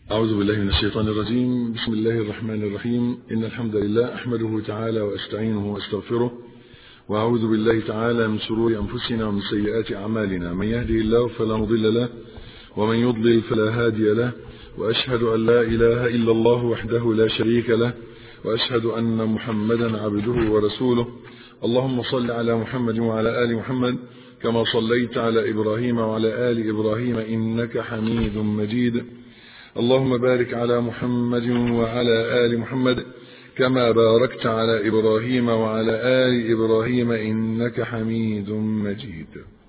أعوذ بالله من الشيطان الرجيم بسم الله الرحمن الرحيم إن الحمد لله أحمده تعالى وأستعينه وأستغفره وأعوذ بالله تعالى من شرور أنفسنا ومن سيئات أعمالنا من يهده الله فلا مضل له ومن يضلل فلا هادي له وأشهد أن لا إله إلا الله وحده لا شريك له وأشهد أن محمدا عبده ورسوله اللهم صل على محمد وعلى آل محمد كما صليت على إبراهيم وعلى آل إبراهيم إنك حميد مجيد اللهم بارك على محمد وعلى آل محمد كما باركت على إبراهيم وعلى آل إبراهيم إنك حميد مجيد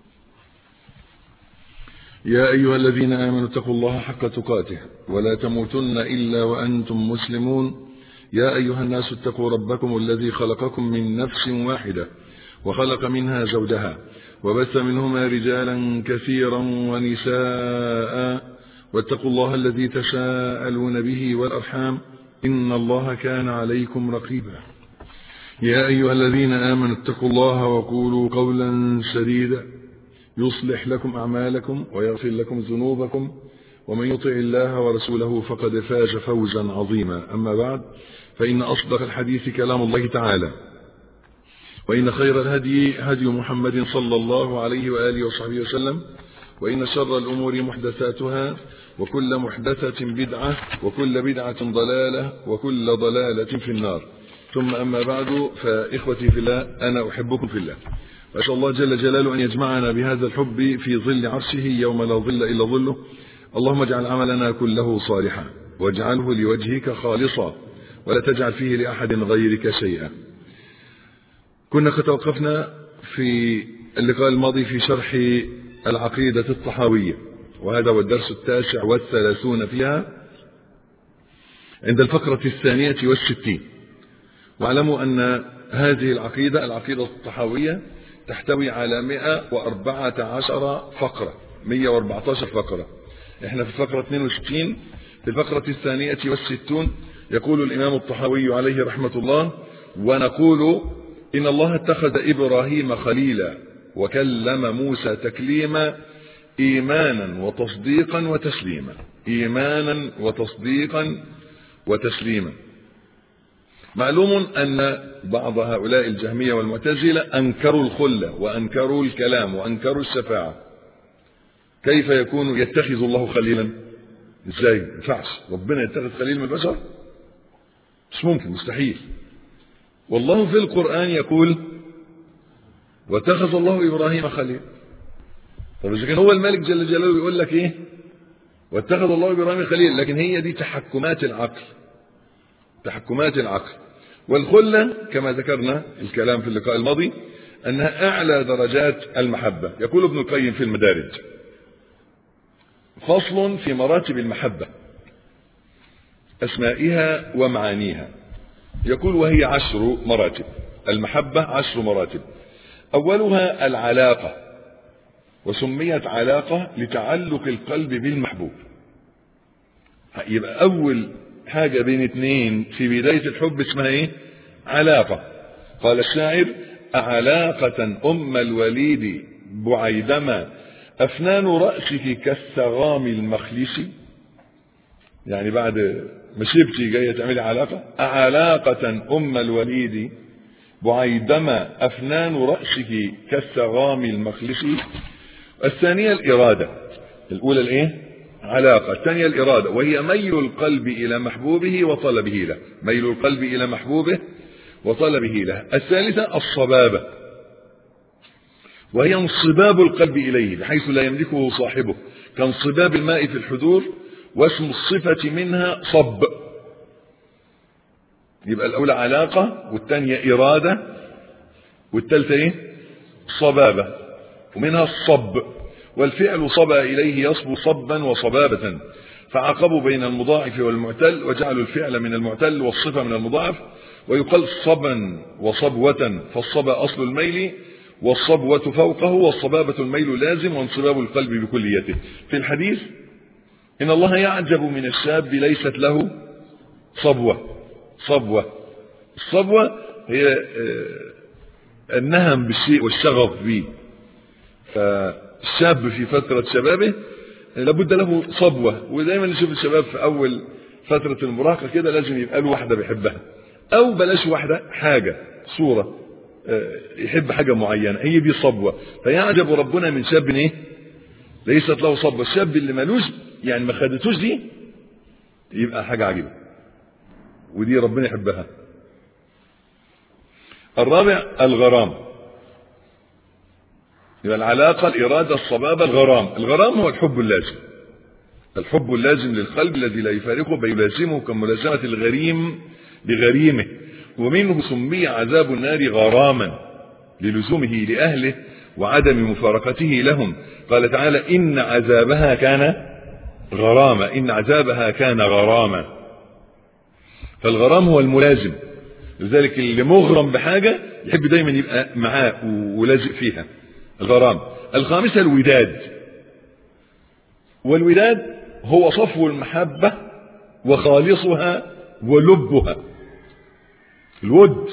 يا أيها الذين آمنوا اتقوا الله حق تقاته ولا تموتن إلا وأنتم مسلمون يا أيها الناس اتقوا ربكم الذي خلقكم من نفس واحدة وخلق منها زوجها وبث منهما رجالا كثيرا ونساء واتقوا الله الذي تساءلون به والأرحام إن الله كان عليكم رقيبا يا أيها الذين آمنوا اتقوا الله وقولوا قولا سديدا يصلح لكم أعمالكم ويغفر لكم ذنوبكم ومن يطع الله ورسوله فقد فاز فوزا عظيما أما بعد فإن أصدق الحديث كلام الله تعالى وإن خير الهدي هدي محمد صلى الله عليه وآله وصحبه وسلم وإن شر الأمور محدثاتها وكل محدثة بدعة وكل بدعة ضلالة وكل ضلالة في النار ثم أما بعد فإخوتي في الله أنا أحبكم في الله وأسأل الله جل جلاله أن يجمعنا بهذا الحب في ظل عرشه يوم لا ظل إلا ظله اللهم اجعل عملنا كله صالحا واجعله لوجهك خالصا ولا تجعل فيه لأحد غيرك شيئا كنا قد توقفنا في اللقاء الماضي في شرح العقيدة الطحاوية وهذا هو الدرس التاسع والثلاثون فيها عند الفقرة الثانية والستين واعلموا أن هذه العقيدة العقيدة الطحاوية تحتوي على 114 فقرة 114 فقرة احنا في الفقرة 62 في الفقرة الثانية والستون يقول الإمام الطحاوي عليه رحمة الله ونقول إن الله اتخذ إبراهيم خليلا وكلم موسى تكليما إيمانا وتصديقا وتسليما إيمانا وتصديقا وتسليما معلوم أن بعض هؤلاء الجهمية والمعتزلة أنكروا الخلة وأنكروا الكلام وأنكروا الشفاعة كيف يكون يتخذ الله خليلا ازاي ما ينفعش ربنا يتخذ خليل من البشر مش ممكن مستحيل والله في القرآن يقول واتخذ الله إبراهيم خليل طب إذا كان هو الملك جل جلاله يقول لك إيه واتخذ الله إبراهيم خليل لكن هي دي تحكمات العقل تحكمات العقل والخلة كما ذكرنا الكلام في اللقاء الماضي أنها أعلى درجات المحبة يقول ابن القيم في المدارج فصل في مراتب المحبة أسمائها ومعانيها يقول وهي عشر مراتب المحبة عشر مراتب أولها العلاقة وسميت علاقة لتعلق القلب بالمحبوب يبقى أول حاجة بين اثنين في بداية الحب اسمها ايه علاقة قال الشاعر علاقة أم الوليد بعيدما أفنان رأسك كالثغام المخلص يعني بعد ما شبتي جاية تعملي علاقة علاقة أم الوليد بعيدما أفنان رأسك كالثغام المخلص الثانية الإرادة الأولى الإيه علاقة الثانية الإرادة وهي ميل القلب إلى محبوبه وطلبه له ميل القلب إلى محبوبه وطلبه له الثالثة الصبابة وهي انصباب القلب إليه بحيث لا يملكه صاحبه كانصباب الماء في الحدور واسم الصفة منها صب يبقى الأولى علاقة والثانية إرادة والثالثة إيه صبابة ومنها الصب والفعل صبى إليه يصب صبا وصبابة فعقبوا بين المضاعف والمعتل وجعلوا الفعل من المعتل والصفة من المضاعف ويقال صبا وصبوة فالصبا أصل الميل والصبوة فوقه والصبابة الميل لازم وانصباب القلب بكليته في الحديث إن الله يعجب من الشاب ليست له صبوة صبوة الصبوة هي النهم بالشيء والشغف به فالشاب في فترة شبابه لابد له صبوة ودايما نشوف الشباب في أول فترة المراهقة كده لازم يبقى له واحدة بيحبها أو بلاش واحدة حاجة صورة يحب حاجة معينة هي دي صبوة فيعجب ربنا من شاب ايه ليست له صبوة الشاب اللي ملوش يعني ما خدتوش دي يبقى حاجة عجيبة ودي ربنا يحبها الرابع الغرام يبقى العلاقة الإرادة الصبابة الغرام الغرام هو الحب اللازم الحب اللازم للقلب الذي لا يفارقه بل يلازمه كملازمة الغريم لغريمه ومنه سمي عذاب النار غراما للزومه لأهله وعدم مفارقته لهم قال تعالى إن عذابها كان غراما إن عذابها كان غراما فالغرام هو الملازم لذلك اللي مغرم بحاجة يحب دايما يبقى معاه ولازق فيها الغرام الخامسة الوداد والوداد هو صفو المحبة وخالصها ولبها الود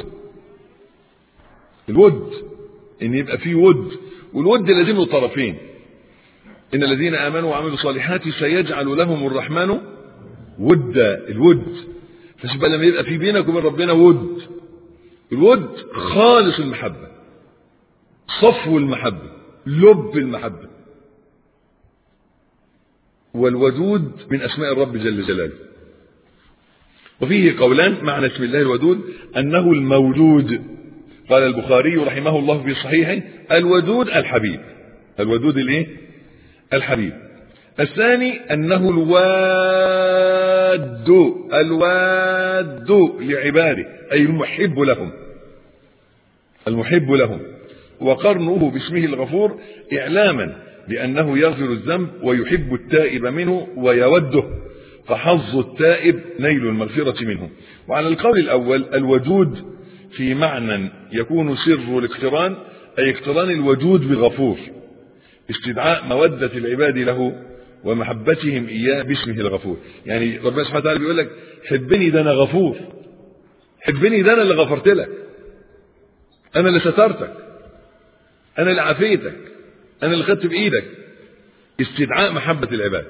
الود ان يبقى فيه ود والود لازم له طرفين ان الذين امنوا وعملوا الصالحات سيجعل لهم الرحمن ودا الود فشوف لما يبقى في بينك وبين ربنا ود الود خالص المحبه صفو المحبه لب المحبه والودود من اسماء الرب جل جلاله وفيه قولان معنى اسم الله الودود انه المولود قال البخاري رحمه الله في صحيحه الودود الحبيب الودود الايه الحبيب الثاني انه الواد الواد لعباده اي المحب لهم المحب لهم وقرنه باسمه الغفور اعلاما بانه يغفر الذنب ويحب التائب منه ويوده فحظ التائب نيل المغفرة منه وعلى القول الأول الوجود في معنى يكون سر الاقتران أي اقتران الوجود بغفور استدعاء مودة العباد له ومحبتهم إياه باسمه الغفور يعني ربنا سبحانه وتعالى بيقول لك حبني ده أنا غفور حبني ده أنا اللي غفرت لك أنا اللي سترتك أنا اللي عافيتك أنا اللي خدت بإيدك استدعاء محبة العباد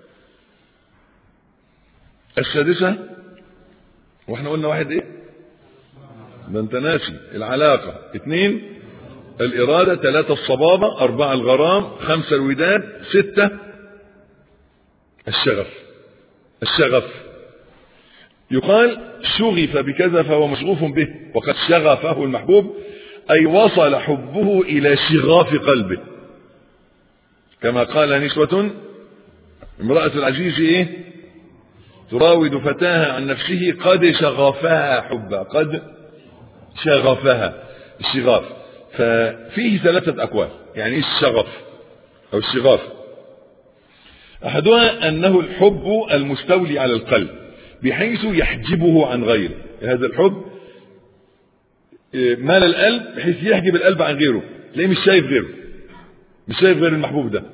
السادسة واحنا قلنا واحد ايه ده انت ناسي العلاقة اثنين الإرادة ثلاثة الصبابة أربعة الغرام خمسة الوداد ستة الشغف الشغف يقال شغف بكذا فهو مشغوف به وقد شغفه المحبوب أي وصل حبه إلى شغاف قلبه كما قال نسوة امرأة العزيز ايه تراود فتاها عن نفسه قد شغفها حبا قد شغفها الشغاف ففيه ثلاثة أقوال يعني ايه الشغف أو الشغاف أحدها أنه الحب المستولي على القلب بحيث يحجبه عن غيره هذا الحب مال القلب بحيث يحجب القلب عن غيره تلاقيه مش شايف غيره مش شايف غير المحبوب ده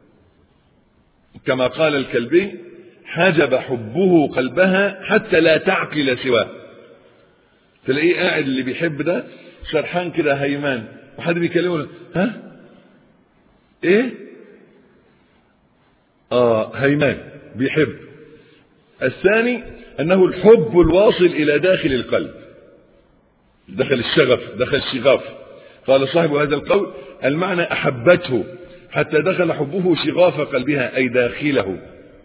كما قال الكلبي حجب حبه قلبها حتى لا تعقل سواه تلاقيه قاعد اللي بيحب ده سرحان كده هيمان وحد بيكلمه ها ايه اه هيمان بيحب الثاني انه الحب الواصل الى داخل القلب دخل الشغف دخل الشغاف قال صاحب هذا القول المعنى احبته حتى دخل حبه شغاف قلبها اي داخله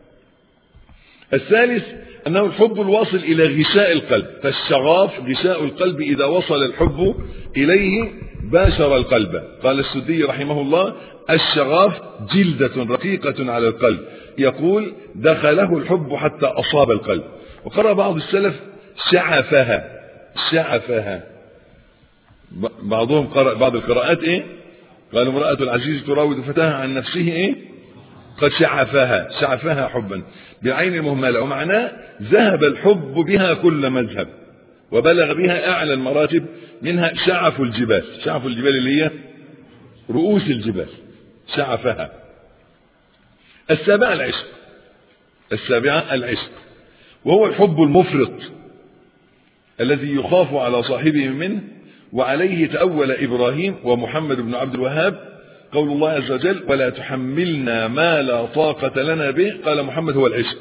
الثالث أنه الحب الواصل إلى غشاء القلب فالشغاف غشاء القلب إذا وصل الحب إليه باشر القلب قال السدي رحمه الله الشغاف جلدة رقيقة على القلب يقول دخله الحب حتى أصاب القلب وقرأ بعض السلف شعفها شعفها بعضهم قرأ بعض القراءات ايه قال امرأة العزيز تراود فتاها عن نفسه ايه قد شعفها شعفها حبا بعين المهملة ومعناه ذهب الحب بها كل مذهب وبلغ بها أعلى المراتب منها شعف الجبال شعف الجبال اللي هي رؤوس الجبال شعفها السابعة العشق السابعة العشق وهو الحب المفرط الذي يخاف على صاحبه منه وعليه تأول إبراهيم ومحمد بن عبد الوهاب قول الله عز وجل ولا تحملنا ما لا طاقة لنا به قال محمد هو العشق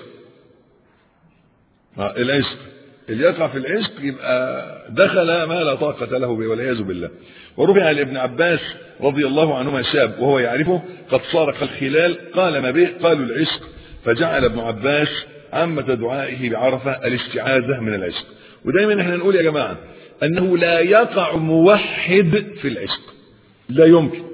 العشق اللي يقع في العشق يبقى دخل ما لا طاقة له به والعياذ بالله ورفع لابن عباس رضي الله عنهما شاب وهو يعرفه قد صار كالخلال قال ما به قالوا العشق فجعل ابن عباس عامة دعائه بعرفة الاستعاذة من العشق ودايما احنا نقول يا جماعة انه لا يقع موحد في العشق لا يمكن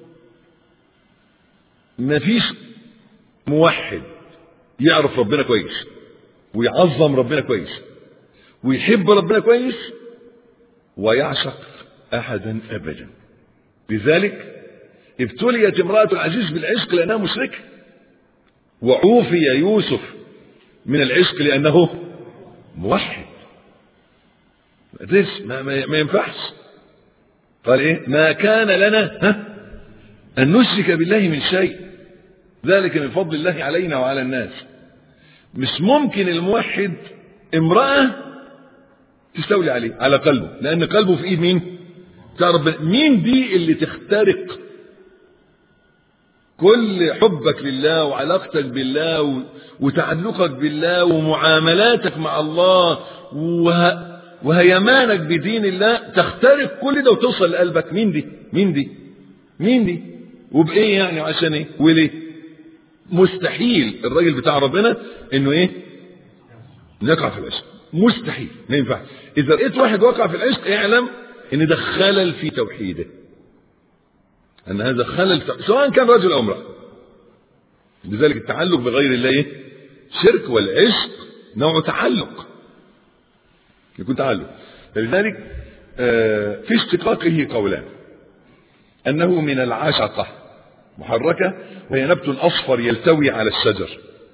ما فيش موحد يعرف ربنا كويس ويعظم ربنا كويس ويحب ربنا كويس ويعشق احدا ابدا لذلك ابتليت امرأة العزيز بالعشق لأنها مشركة وعوفي يوسف من العشق لأنه موحد ما, ما, ما ينفعش قال ايه ما كان لنا ها أن نشرك بالله من شيء ذلك من فضل الله علينا وعلى الناس مش ممكن الموحد امرأة تستولي عليه على قلبه لأن قلبه في إيد مين تعرف مين دي اللي تخترق كل حبك لله وعلاقتك بالله وتعلقك بالله ومعاملاتك مع الله وه... وهيمانك بدين الله تخترق كل ده وتوصل لقلبك مين دي مين دي مين دي وبايه يعني عشان ايه وليه مستحيل الراجل بتاع ربنا انه ايه يقع في العشق مستحيل ما ينفعش اذا لقيت واحد وقع في العشق اعلم ان ده خلل في توحيده ان هذا خلل في... سواء كان رجل او امراه لذلك التعلق بغير الله ايه شرك والعشق نوع تعلق يكون تعلق فلذلك آه في اشتقاقه قولان انه من العشقه محركه وهي نبت اصفر يلتوي على الشجر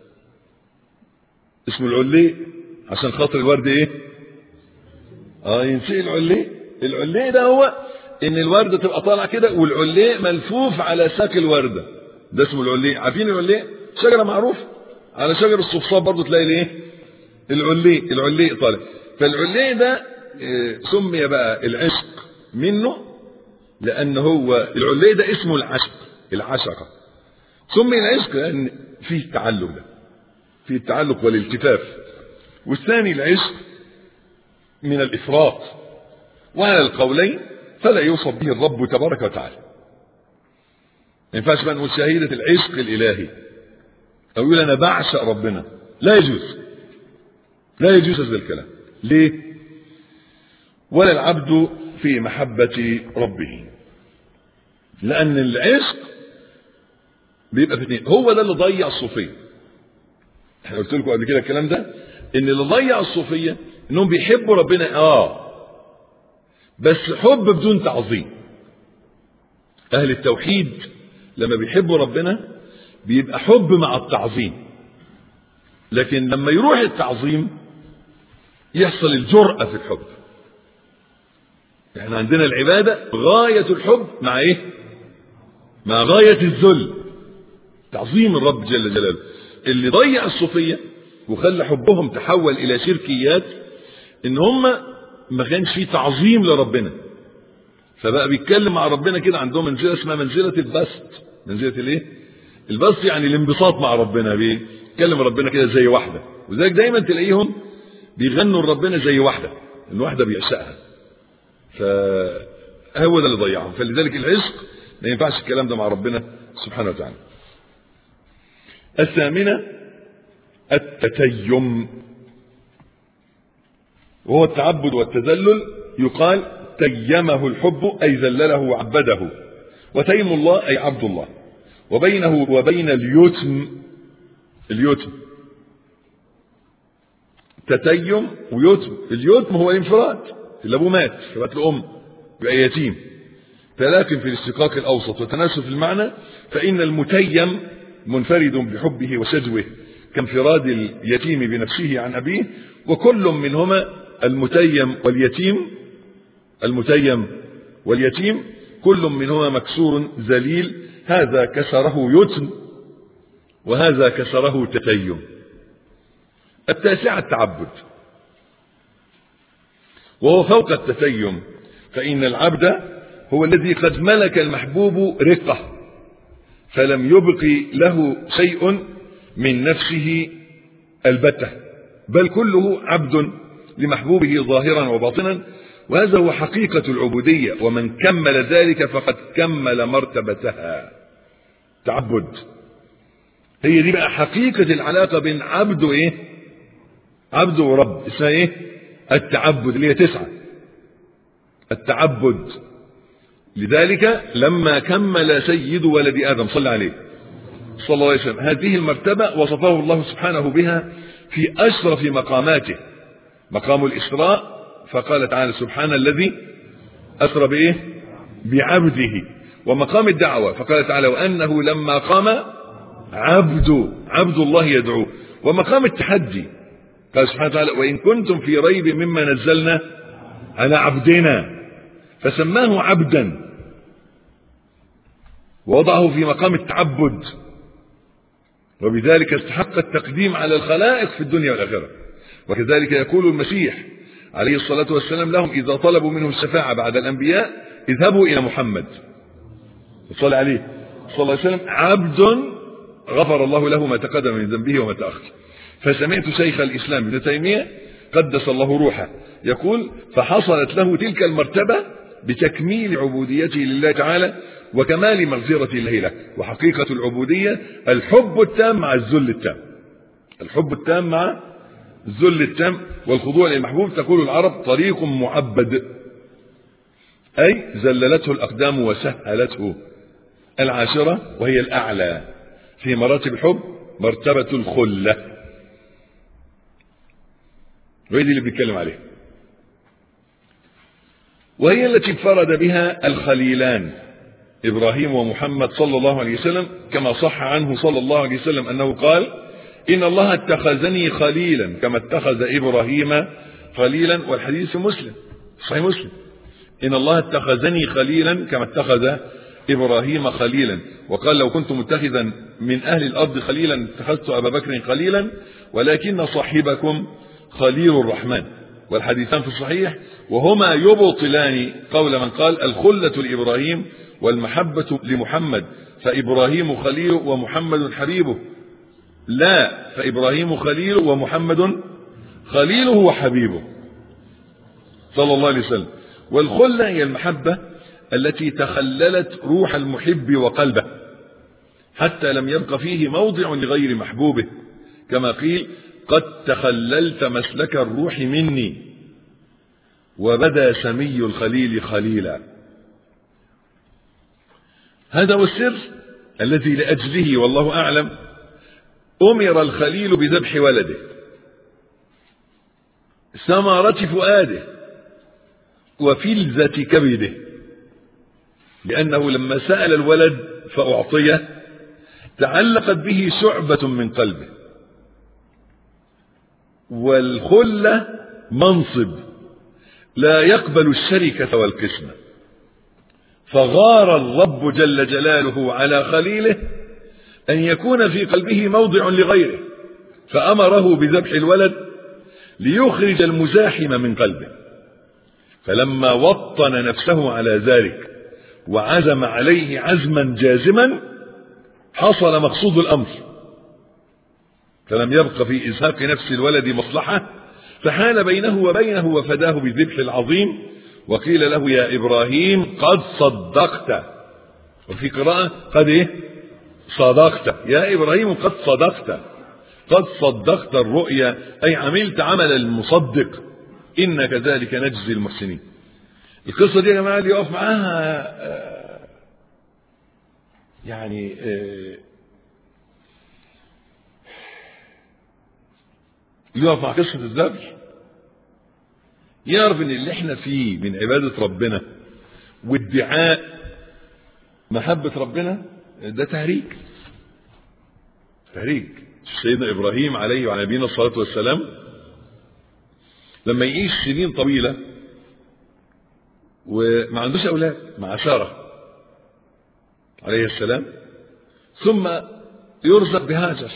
اسمه العلي عشان خاطر الورد ايه اه ينسي العلي العلي ده هو ان الورده تبقى طالعه كده والعلي ملفوف على ساق الورده ده اسمه العلي عارفين العلي شجره معروفه على شجر الصفصاف برضه تلاقي الايه العلي العلي طالع فالعلي ده سمي بقى العشق منه لان هو العلي ده اسمه العشق العشقه سمي العشق لان فيه التعلق ده فيه التعلق والالتفاف والثاني العشق من الافراط وعلى القولين فلا يوصف به الرب تبارك وتعالى ما ينفعش بقى نقول شهيدة العشق الإلهي أو يقول أنا بعشق ربنا لا يجوز لا يجوز هذا الكلام ليه؟ ولا العبد في محبة ربه لأن العشق بيبقى في اثنين هو ده اللي ضيع الصوفية احنا قلت لكم قبل كده الكلام ده ان اللي ضيع الصوفية انهم بيحبوا ربنا اه بس حب بدون تعظيم اهل التوحيد لما بيحبوا ربنا بيبقى حب مع التعظيم لكن لما يروح التعظيم يحصل الجرأة في الحب احنا عندنا العبادة غاية الحب مع ايه مع غاية الذل تعظيم الرب جل جلاله اللي ضيع الصوفية وخلى حبهم تحول الى شركيات ان هم ما كانش فيه تعظيم لربنا فبقى بيتكلم مع ربنا كده عندهم منزله اسمها منزله البسط منزله الايه البسط يعني الانبساط مع ربنا بيتكلم ربنا كده زي واحده وذلك دايما تلاقيهم بيغنوا لربنا زي واحده ان واحده بيعشقها فهو ده اللي ضيعهم فلذلك العشق ما ينفعش الكلام ده مع ربنا سبحانه وتعالى الثامنه التتيم وهو التعبد والتذلل يقال تيمه الحب أي ذلله وعبده وتيم الله أي عبد الله وبينه وبين اليتم اليتم تتيم ويتم اليتم هو الانفراد اللي ابوه مات فبقت له ام يبقى يتيم فلكن في الاشتقاق الاوسط وتناسب المعنى فان المتيم منفرد بحبه وشجوه كانفراد اليتيم بنفسه عن ابيه وكل منهما المتيم واليتيم المتيم واليتيم كل منهما مكسور ذليل هذا كسره يتم وهذا كسره تتيم التاسعة التعبد وهو فوق التتيم فإن العبد هو الذي قد ملك المحبوب رقة فلم يبق له شيء من نفسه البتة بل كله عبد لمحبوبه ظاهرا وباطنا وهذا هو حقيقة العبودية ومن كمل ذلك فقد كمل مرتبتها تعبد هي دي بقى حقيقة العلاقة بين عبد وايه عبد ورب اسمها ايه التعبد اللي هي تسعة التعبد لذلك لما كمل سيد ولد آدم صلى عليه صلى الله عليه وسلم هذه المرتبة وصفه الله سبحانه بها في أشرف مقاماته مقام الإسراء فقال تعالى سبحان الذي أسرى بإيه بعبده ومقام الدعوة فقال تعالى وأنه لما قام عبد عبد الله يدعوه ومقام التحدي قال سبحانه وتعالى وإن كنتم في ريب مما نزلنا على عبدنا فسماه عبدا ووضعه في مقام التعبد وبذلك استحق التقديم على الخلائق في الدنيا والآخرة وكذلك يقول المسيح عليه الصلاة والسلام لهم إذا طلبوا منه الشفاعة بعد الأنبياء اذهبوا إلى محمد صلى عليه صلى الله عليه وسلم عبد غفر الله له ما تقدم من ذنبه وما تأخر فسمعت شيخ الإسلام ابن تيمية قدس الله روحه يقول فحصلت له تلك المرتبة بتكميل عبوديته لله تعالى وكمال مغفرة الله له وحقيقة العبودية الحب التام مع الذل التام الحب التام مع الذل التام والخضوع للمحبوب تقول العرب طريق معبد أي زللته الأقدام وسهلته العاشرة وهي الأعلى في مراتب الحب مرتبة الخلة وهي دي اللي بنتكلم عليها وهي التي انفرد بها الخليلان إبراهيم ومحمد صلى الله عليه وسلم كما صح عنه صلى الله عليه وسلم أنه قال إن الله اتخذني خليلا كما اتخذ إبراهيم خليلا والحديث في مسلم صحيح مسلم إن الله اتخذني خليلا كما اتخذ إبراهيم خليلا وقال لو كنت متخذا من أهل الأرض خليلا اتخذت أبا بكر خليلا ولكن صاحبكم خليل الرحمن والحديثان في الصحيح وهما يبطلان قول من قال الخلة لإبراهيم والمحبة لمحمد فإبراهيم خليل ومحمد حبيبه لا فإبراهيم خليل ومحمد خليله وحبيبه صلى الله عليه وسلم والخلة هي المحبة التي تخللت روح المحب وقلبه حتى لم يبق فيه موضع لغير محبوبه كما قيل قد تخللت مسلك الروح مني وبدا سمي الخليل خليلا هذا هو السر الذي لأجله والله أعلم أمر الخليل بذبح ولده ثمرة فؤاده وفلذة كبده لأنه لما سأل الولد فأعطيه تعلقت به شعبة من قلبه والخلة منصب لا يقبل الشركة والقسمة فغار الرب جل جلاله على خليله أن يكون في قلبه موضع لغيره فأمره بذبح الولد ليخرج المزاحم من قلبه فلما وطن نفسه على ذلك وعزم عليه عزما جازما حصل مقصود الأمر فلم يبق في إزهاق نفس الولد مصلحة فحال بينه وبينه وفداه بالذبح العظيم وقيل له يا إبراهيم قد صدقت وفي قراءة قد إيه صدقت يا إبراهيم قد صدقت قد صدقت الرؤيا أي عملت عمل المصدق إن كذلك نجزي المحسنين القصة دي يا جماعة اللي يقف معاها يعني يقف مع قصة الذبح يعرف ان اللي احنا فيه من عبادة ربنا وادعاء محبة ربنا ده تهريج تهريج سيدنا ابراهيم عليه وعلى نبينا الصلاة والسلام لما يعيش سنين طويلة وما عندوش اولاد مع سارة عليه السلام ثم يرزق بهاجر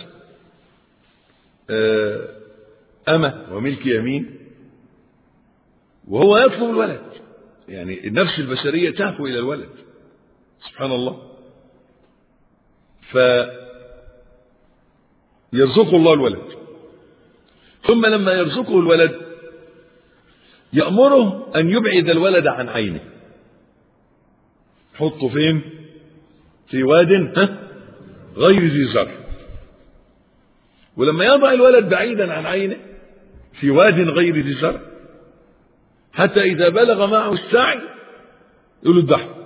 أمة وملك يمين وهو يطلب الولد يعني النفس البشرية تهفو إلى الولد سبحان الله ف يرزقه الله الولد ثم لما يرزقه الولد يأمره أن يبعد الولد عن عينه حطه فين في واد ها غير ذي زرع ولما يضع الولد بعيدا عن عينه في واد غير ذي زرع حتى إذا بلغ معه السعي يقول له اذبحه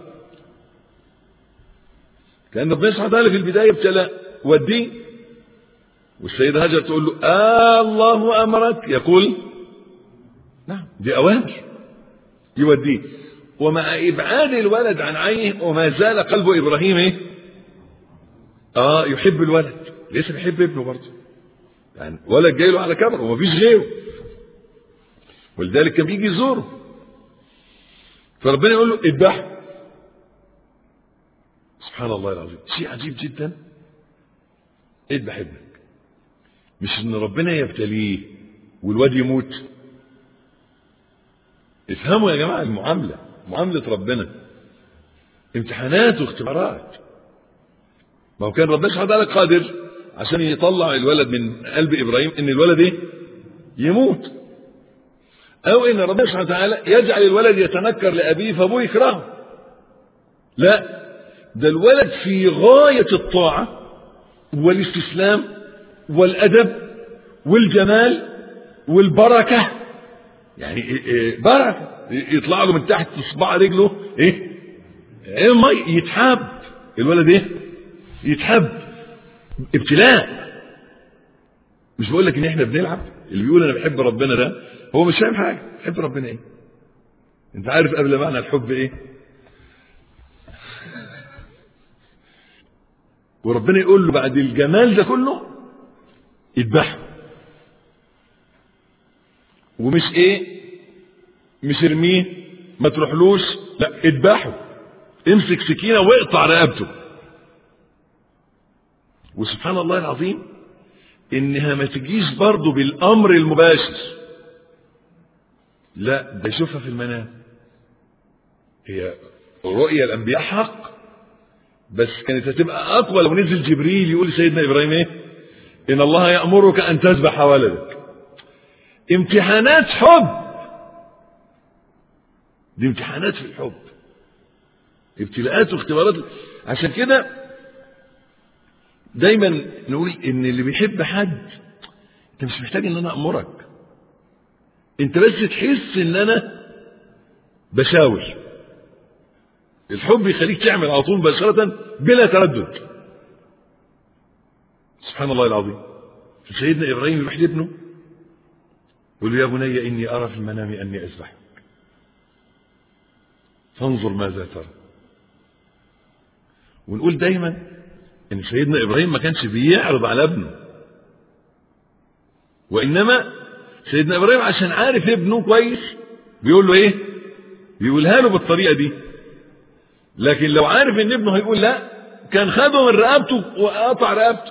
كأن ربنا سبحانه وتعالى في البداية ابتلى وديه والسيدة هاجر تقول له آه الله أمرك يقول نعم دي أوامر يوديه ومع إبعاد الولد عن عينه وما زال قلب إبراهيم إيه؟ آه يحب الولد ليس بيحب ابنه برضه يعني ولد جاي له على كبر ومفيش غيره ولذلك كان بيجي يزوره فربنا يقول له اذبحه سبحان الله العظيم شيء عجيب جدا اذبح ابنك مش ان ربنا يبتليه والواد يموت افهموا يا جماعه المعامله معامله ربنا امتحانات واختبارات ما هو كان ربنا سبحانه وتعالى قادر عشان يطلع الولد من قلب ابراهيم ان الولد ايه يموت او ان ربنا سبحانه وتعالى يجعل الولد يتنكر لابيه فابوه يكرهه لا ده الولد في غايه الطاعه والاستسلام والادب والجمال والبركه يعني بركه يطلع له من تحت صباع رجله ايه المي يتحب الولد ايه يتحب ابتلاء مش بقول لك ان احنا بنلعب اللي بيقول انا بحب ربنا ده هو مش فاهم حاجه بحب ربنا ايه انت عارف قبل معنى الحب ايه وربنا يقول له بعد الجمال ده كله اذبحه ومش ايه مش ارميه ما تروحلوش لا اذبحه امسك سكينه واقطع رقبته وسبحان الله العظيم انها ما تجيش برضه بالامر المباشر لا ده يشوفها في المنام هي رؤيا الانبياء حق بس كانت هتبقى اقوى لو نزل جبريل يقول لسيدنا ابراهيم ايه ان الله يامرك ان تذبح ولدك امتحانات حب دي امتحانات في الحب ابتلاءات واختبارات عشان كده دايما نقول ان اللي بيحب حد انت مش محتاج ان انا امرك انت بس تحس ان انا بشاور الحب يخليك تعمل على طول مباشرة بلا تردد سبحان الله العظيم سيدنا ابراهيم يروح لابنه يقول له يا بني اني ارى في المنام اني اذبحك فانظر ماذا ترى ونقول دايما ان سيدنا ابراهيم ما كانش بيعرض على ابنه وانما سيدنا ابراهيم عشان عارف ابنه كويس بيقول له ايه بيقولها له بالطريقه دي لكن لو عارف ان ابنه هيقول لا كان خده من رقبته وقطع رقبته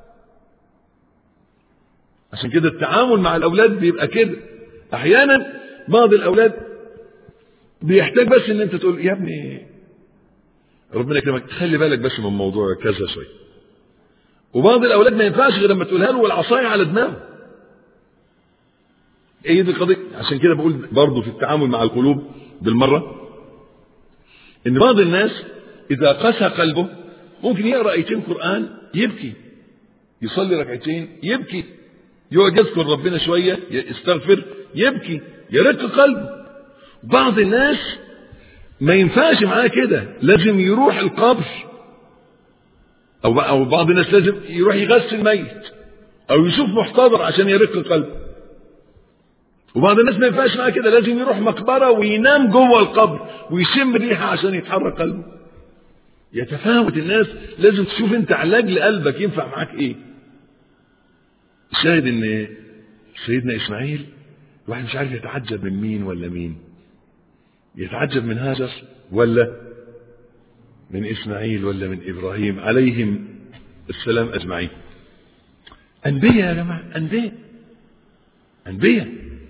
عشان كده التعامل مع الاولاد بيبقى كده احيانا بعض الاولاد بيحتاج بس ان انت تقول يا ابني ربنا يكرمك خلي بالك بس من موضوع كذا شويه وبعض الاولاد ما ينفعش غير لما تقولها له والعصايه على دماغه ايه دي القضيه عشان كده بقول برضه في التعامل مع القلوب بالمره ان بعض الناس اذا قسى قلبه ممكن يقرا ايتين قران يبكي يصلي ركعتين يبكي يقعد يذكر ربنا شويه يستغفر يبكي يرق قلبه بعض الناس ما ينفعش معاه كده لازم يروح القبر او او بعض الناس لازم يروح يغسل ميت او يشوف محتضر عشان يرق قلبه وبعض الناس ما ينفعش معاه كده لازم يروح مقبره وينام جوه القبر ويشم ريحه عشان يتحرك قلبه يتفاوت الناس لازم تشوف انت علاج لقلبك ينفع معاك ايه الشاهد ان سيدنا اسماعيل الواحد مش عارف يتعجب من مين ولا مين يتعجب من هاجر ولا من اسماعيل ولا من ابراهيم عليهم السلام اجمعين انبياء يا جماعه انبياء انبياء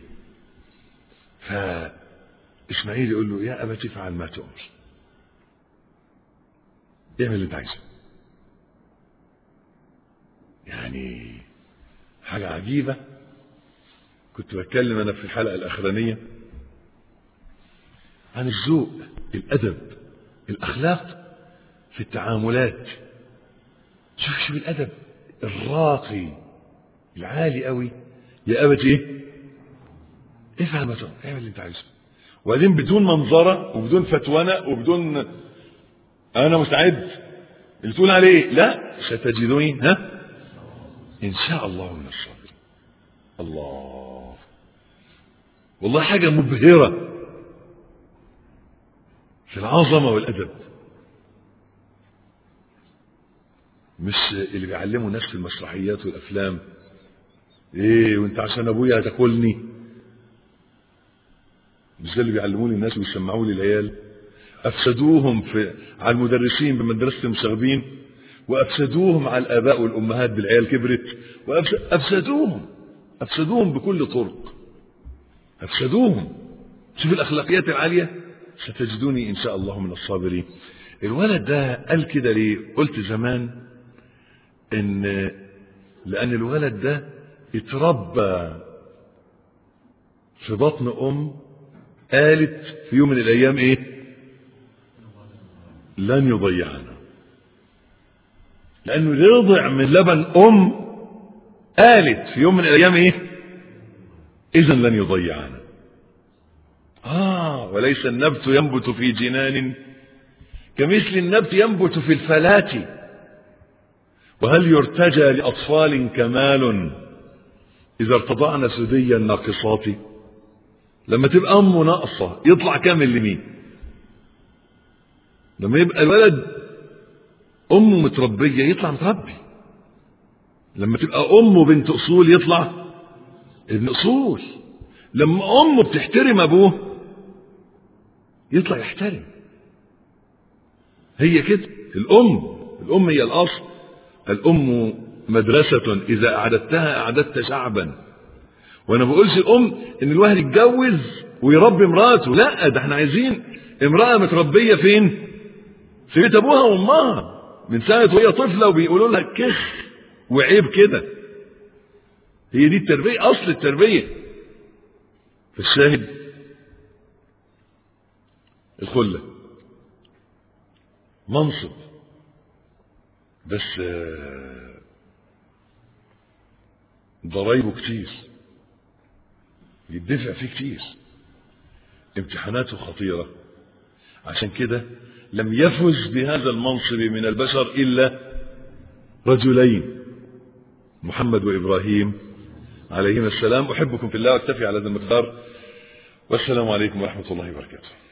فاسماعيل يقول له يا ابت افعل ما تؤمر اعمل اللي انت عايزه يعني حاجة عجيبة كنت بتكلم أنا في الحلقة الأخرانية عن الذوق الأدب الأخلاق في التعاملات شوف شوف الأدب الراقي العالي قوي يا أبت إيه افعل ما تؤمر اعمل اللي أنت عايزه وبعدين بدون منظرة وبدون فتونة وبدون أنا مستعد اللي تقول عليه لا ستجدوني ها إن شاء الله من الصابرين الله والله حاجة مبهرة في العظمة والأدب مش اللي بيعلموا الناس في المسرحيات والأفلام إيه وأنت عشان أبويا هتاكلني مش ده اللي بيعلموه الناس ويسمعوه للعيال أفسدوهم في على المدرسين بمدرسة المشاغبين وأفسدوهم على الآباء والأمهات بالعيال كبرت وأفسدوهم أفسدوهم بكل طرق أفسدوهم شوف الأخلاقيات العالية ستجدوني إن شاء الله من الصابرين الولد ده قال كده ليه قلت زمان إن لأن الولد ده اتربى في بطن أم قالت في يوم من الأيام إيه لن يضيعنا لأنه يرضع من لبن أم قالت في يوم من الأيام إيه إذا لن يضيعنا آه وليس النبت ينبت في جنان كمثل النبت ينبت في الفلاة وهل يرتجى لأطفال كمال إذا ارتضعن سدي الناقصات لما تبقى أمه ناقصة يطلع كامل لمين لما يبقى الولد أمه متربية يطلع متربي لما تبقى أمه بنت أصول يطلع ابن أصول لما أمه بتحترم أبوه يطلع يحترم هي كده الأم الأم هي الأصل الأم مدرسة إذا أعددتها أعددت شعبا وأنا بقولش الأم إن الواحد يتجوز ويربي مراته لا ده احنا عايزين امرأة متربية فين؟ في بيت أبوها وأمها من ساعة وهي طفلة وبيقولوا لها كخ وعيب كده هي دي التربية أصل التربية فالشاهد الخلة منصب بس ضرايبه كتير يدفع فيه كتير امتحاناته خطيرة عشان كده لم يفز بهذا المنصب من البشر إلا رجلين محمد وإبراهيم عليهما السلام أحبكم في الله واكتفي على هذا المقدار والسلام عليكم ورحمة الله وبركاته